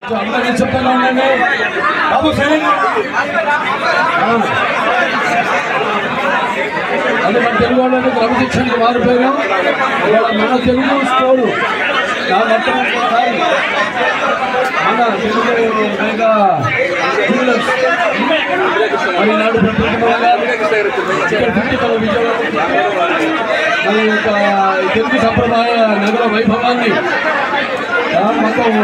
అందరూ నిశ్శబ్దంగా ఉండండి బాబు సైలెంట్ అది మన తెలుగు వాళ్ళని క్రమశిక్షణకు మారిపోయారు ఇవాళ మన తెలుగు స్కూలు నా మొత్తం ఒకసారి మన తెలుగు మెగా జూలర్స్ మరి నాడు ప్రపంచంగా ఇక్కడ పుట్టి మన విజయవాడ మన యొక్క తెలుగు సంప్రదాయ నగర వైభవాన్ని ఆ, మొత్తం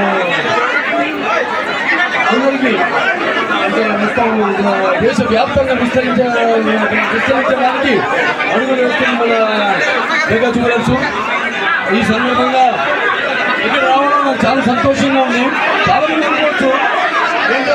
అందరికీ అంటే మొత్తం దేశవ్యాప్తంగా విస్తరించ విస్తరించడానికి అడుగులు వేస్తుంది మన మెగా జ్యువెలర్స్ ఈ సందర్భంగా ఇక్కడ రావడం నాకు చాలా సంతోషంగా ఉంది చాలా మంది అనుకోవచ్చు ఏంటో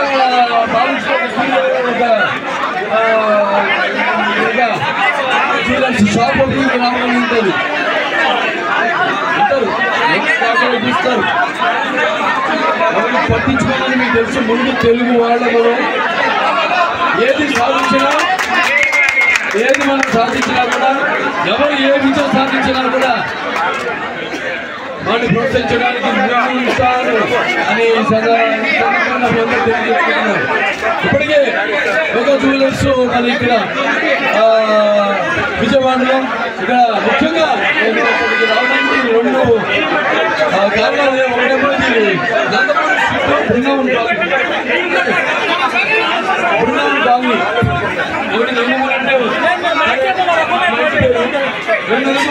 జ్యువెలర్స్ షాప్ ఓపెనింగ్ రావడం ఉంటుంది అంటారు ఎంత చూస్తారు ఎవరిని పట్టించుకోవాలని మీకు తెలుసు ముందు తెలుగు వాళ్ళ మనం ఏది సాధించినా ఏది మనం సాధించినా కూడా ఎవరు ఏ విజయం సాధించినా కూడా వాడిని ప్రోత్సహించడానికి ముందు ఉంటాను అని ఈ సంద- ఈ సందర్భంగా మీ అందరూ తెలియజేస్తున్నాను ఇప్పటికే ఒక జ్యువెలర్స్ మరి ఇక్కడ ఆ, విజయవాడలో ఇక్కడ ముఖ్యంగా నేను ఇక్కడికి రావడానికి రెండు ఆ, కారణాలు ఒకటేమో ఇది Nandamuri street Brindavan colony Brindavan colony ఒకటి నందమూరి అంటే రెండు